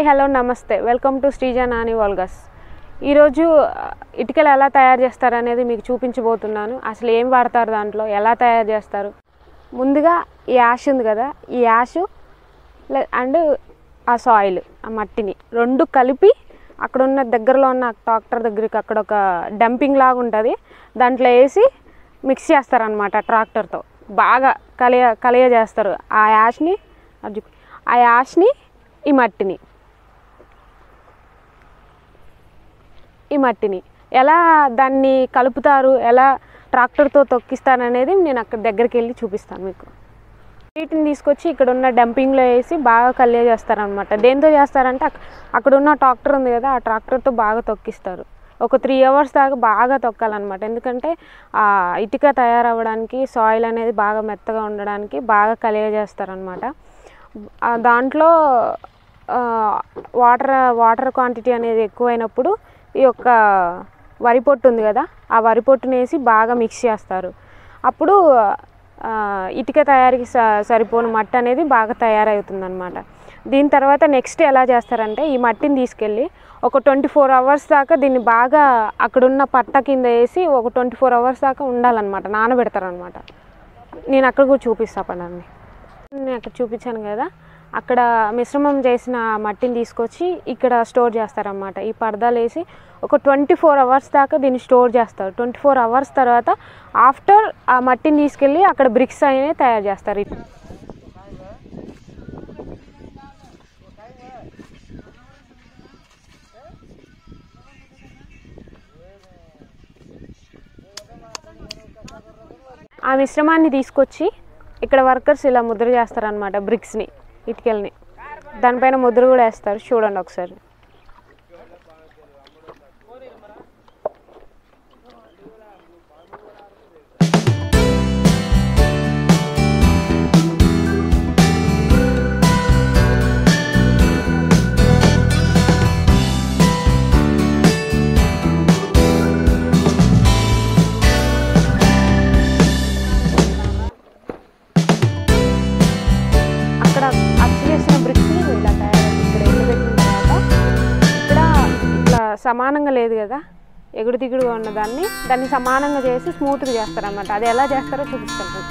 Hello నమస్తే welcome to Sreeja Nani vlogs ఈరోజు ఆ, ఇటుకలు ఎలా తయారు చేస్తారు అనేది మీకు చూపించబోతున్నాను అసలు ఏం వాడతారు దాంట్లో ఎలా తయారు చేస్తారు ముందుగా ఈ యాష్ ఉంది కదా ఈ యాష్ అండ్ ఆ సాయిల్ ఆ మట్టిని రెండు కలిపి అక్కడ ఉన్న దగ్గరలో ఉన్న ట్రాక్టర్ దగ్గరికి అక్కడ ఒక డంపింగ్ లాగా ఉంటుంది దాంట్లో వేసి మిక్స్ చేస్తారనమాట ట్రాక్టర్తో బాగా కలియ కలియ చేస్తారు ఆ యాష్ని అది చూపి. ఆ యాష్ని ఈ మట్టిని ఈ మట్టిని ఎలా దాన్ని కలుపుతారు ఎలా ట్రాక్టర్తో తొక్కిస్తారు అనేది నేను అక్కడ దగ్గరికి వెళ్ళి చూపిస్తాను మీకు వీటిని తీసుకొచ్చి ఇక్కడ ఉన్న డంపింగ్లో వేసి బాగా కలియ చేస్తారనమాట దేంతో చేస్తారంటే అక్- అక్కడ ఉన్న ట్రాక్టర్ ఉంది కదా ఆ ట్రాక్టర్తో బాగా తొక్కిస్తారు ఒక త్రీ అవర్స్ దాకా బాగా తొక్కాలన్నమాట ఎందుకంటే ఆ ఇటుక తయారవ్వడానికి సాయిల్ అనేది బాగా మెత్తగా ఉండడానికి బాగా కలియ చేస్తారనమాట ఆ దాంట్లో ఆ, వాటర్ వాటర్ క్వాంటిటీ అనేది ఎక్కువైనప్పుడు ఈ యొక్క వరి పొట్టు ఉంది కదా ఆ వరి పొట్టుని వేసి బాగా మిక్స్ చేస్తారు అప్పుడు ఆ, ఇటుక తయారీకి స సరిపోని మట్టి అనేది బాగా తయారవుతుంది అనమాట దీని తర్వాత నెక్స్ట్ ఎలా చేస్తారంటే ఈ మట్టిని తీసుకెళ్ళి ఒక ట్వంటీ ఫోర్ అవర్స్ దాకా దీన్ని బాగా అక్కడున్న పట్ట కింద వేసి ఒక ట్వంటీ ఫోర్ అవర్స్ దాకా ఉండాలన్నమాట నానబెడతారనమాట నేను అక్కడ కూడా చూపిస్తా పడండి నేను అక్కడ చూపించాను కదా అక్కడ మిశ్రమం చేసిన మట్టిని తీసుకొచ్చి ఇక్కడ స్టోర్ చేస్తారన్నమాట ఈ పరదాలు వేసి ఒక ట్వంటీ ఫోర్ అవర్స్ దాకా దీన్ని స్టోర్ చేస్తారు ట్వంటీ ఫోర్ అవర్స్ తర్వాత ఆఫ్టర్ ఆ మట్టిని తీసుకెళ్ళి అక్కడ బ్రిక్స్ అనేవి తయారు చేస్తారు ఆ మిశ్రమాన్ని తీసుకొచ్చి ఇక్కడ వర్కర్స్ ఇలా ముద్ర చేస్తారనమాట బ్రిక్స్ని ఇటుకల్ని దానిపైన ముద్ర కూడా వేస్తారు చూడండి ఒకసారి అక్కడ అచ్చు చేసిన బ్రిక్స్ని ఇలా తయారు ఇక్కడ ఎండబెట్టిన తర్వాత ఇక్కడ ఇట్లా సమానంగా లేదు కదా ఎగుడు దిగుడుగా ఉన్న దాన్ని దాన్ని సమానంగా చేసి స్మూత్గా చేస్తారన్నమాట అది ఎలా చేస్తారో చూపిస్తాను మీకు.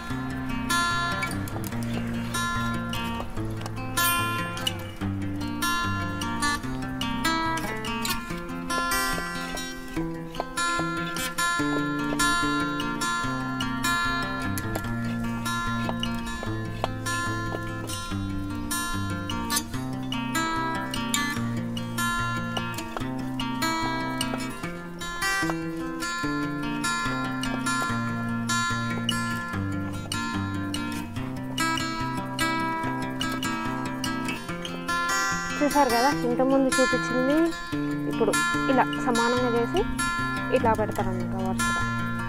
చూసారు కదా ఇంతకుముందు చూపించింది ఇప్పుడు ఇలా సమానంగా చేసి ఇట్లా పెడతారన్నమాట వరుసగా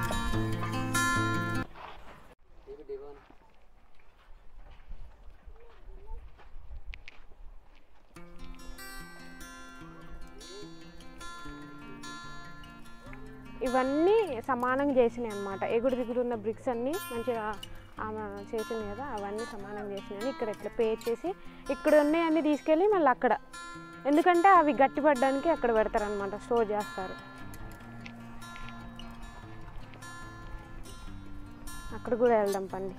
ఇవన్నీ సమానంగా చేసినాయి అనమాట ఎగుడు దిగుడు ఉన్న బ్రిక్స్ అన్నీ మంచిగా ఆమె చేసింది కదా అవన్నీ సమానంగా చేసినాయి ఇక్కడ ఇట్లా పే చేసి ఇక్కడ ఉన్నాయన్నీ తీసుకెళ్ళి మళ్ళీ అక్కడ ఎందుకంటే అవి గట్టిపడడానికి అక్కడ పెడతారనమాట స్టోర్ చేస్తారు అక్కడ కూడా వెళ్దాం పండి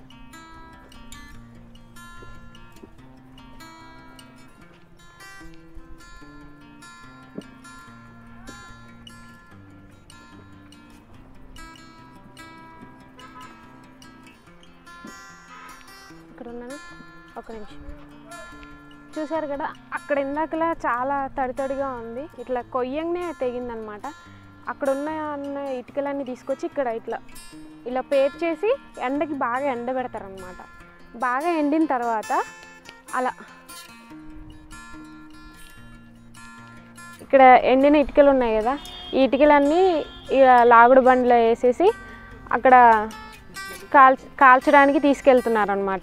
ఇక్కడ ఉన్నాను ఒక నిమిషం చూసారు కదా అక్కడ ఇందాకలా చాలా తడి తడిగా ఉంది ఇట్లా కొయ్యంగానే తెగిందనమాట అక్కడ ఉన్న ఉన్న ఇటుకలన్నీ తీసుకొచ్చి ఇక్కడ ఇట్లా ఇలా పేర్ చేసి ఎండకి బాగా ఎండబెడతారనమాట బాగా ఎండిన తర్వాత అలా ఇక్కడ ఎండిన ఇటుకలు ఉన్నాయి కదా ఈ ఇటుకలన్నీ ఇక లాగుడు బండిలో వేసేసి అక్కడ కాల్ కాల్చడానికి తీసుకెళ్తున్నారు అనమాట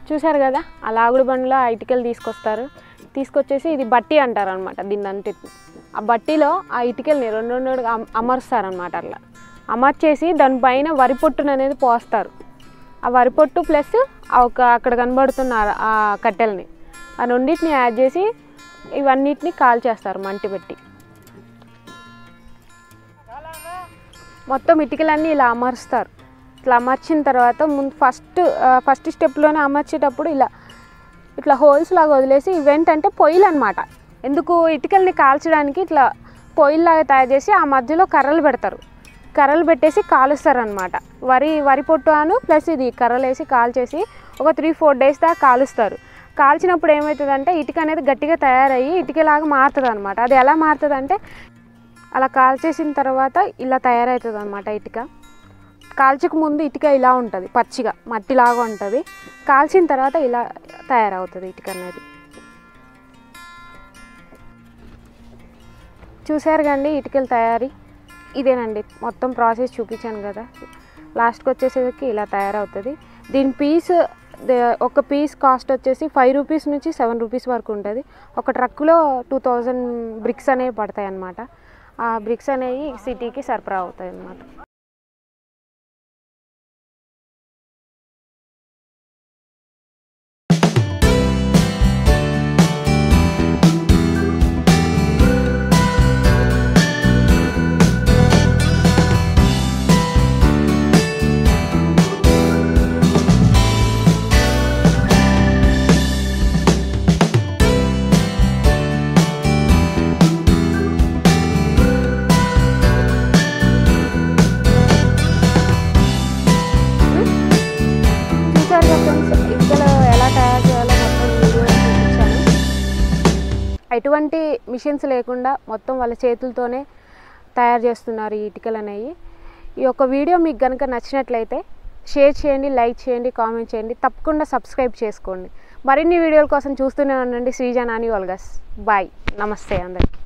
చూశారు కదా ఆ లాగుడు బండిలో ఆ ఇటుకలు తీసుకొస్తారు తీసుకొచ్చేసి ఇది బట్టి అంటారు అనమాట దీన్ని అంటిని ఆ బట్టిలో ఆ ఇటుకల్ని రెండు రెండు అమరుస్తారనమాట అట్లా అమర్చేసి దానిపైన వరి పొట్టును అనేది పోస్తారు ఆ వరి పొట్టు ప్లస్ ఆ ఒక అక్కడ కనబడుతున్న ఆ- ఆ కట్టెల్ని ఆ రెండింటిని యాడ్ చేసి ఇవన్నిటిని కాల్ చేస్తారు మంటి పెట్టి మొత్తం ఇటుకలన్నీ ఇలా అమరుస్తారు ఇట్లా అమర్చిన తర్వాత ముందు ఫస్ట్ ఫస్ట్ స్టెప్లోనే అమర్చేటప్పుడు ఇలా ఇట్లా హోల్స్ లాగా వదిలేసి ఇవేంటంటే పొయ్యిలు అనమాట ఎందుకు ఇటుకల్ని కాల్చడానికి ఇట్లా పొయ్యిలాగా తయారు చేసి ఆ మధ్యలో కర్రలు పెడతారు కర్రలు పెట్టేసి కాలుస్తారనమాట వరి వరి పొట్టు అను ప్లస్ ఇది కర్రలు వేసి కాల్చేసి ఒక త్రీ ఫోర్ డేస్ దాకా కాలుస్తారు కాల్చినప్పుడు ఏమవుతుందంటే ఇటుక అనేది గట్టిగా తయారయ్యి ఇటుకలాగా మారుతుంది అనమాట అది ఎలా మారుతుంది అంటే అలా కాల్చేసిన తర్వాత ఇలా తయారవుతుంది అనమాట ఇటుక కాల్చక ముందు ఇటుక ఇలా ఉంటుంది పచ్చిగా మట్టిలాగా ఉంటుంది కాల్చిన తర్వాత ఇలా తయారవుతుంది ఇటుక అనేది చూశారు కండి ఇటుకల తయారీ ఇదేనండి మొత్తం ప్రాసెస్ చూపించాను కదా లాస్ట్కి వచ్చేసరికి ఇలా తయారవుతుంది దీని పీస్ ద- ఒక పీస్ కాస్ట్ వచ్చేసి ఫైవ్ రూపీస్ నుంచి సెవెన్ రూపీస్ వరకు ఉంటుంది ఒక ట్రక్కులో టూ థౌజండ్ బ్రిక్స్ అనేవి పడతాయి అన్నమాట ఆ బ్రిక్స్ అనేవి సిటీకి సరఫరా అవుతాయి అన్నమాట చూసారు కదా ఫ్రెండ్స్ ఇటుకలు ఎలా తయారు చేయాలో మొత్తం వీడియో చూపించాను ఎటువంటి మిషన్స్ లేకుండా మొత్తం వాళ్ళ చేతులతోనే తయారు చేస్తున్నారు ఈ ఇటుకలు అనేవి ఈ యొక్క వీడియో మీకు కనుక నచ్చినట్లయితే షేర్ చేయండి లైక్ చేయండి కామెంట్ చేయండి తప్పకుండా సబ్స్క్రైబ్ చేసుకోండి మరిన్ని వీడియోల కోసం చూస్తూనే ఉండండి శ్రీజనాని వల్గస్ బాయ్ నమస్తే అందరికి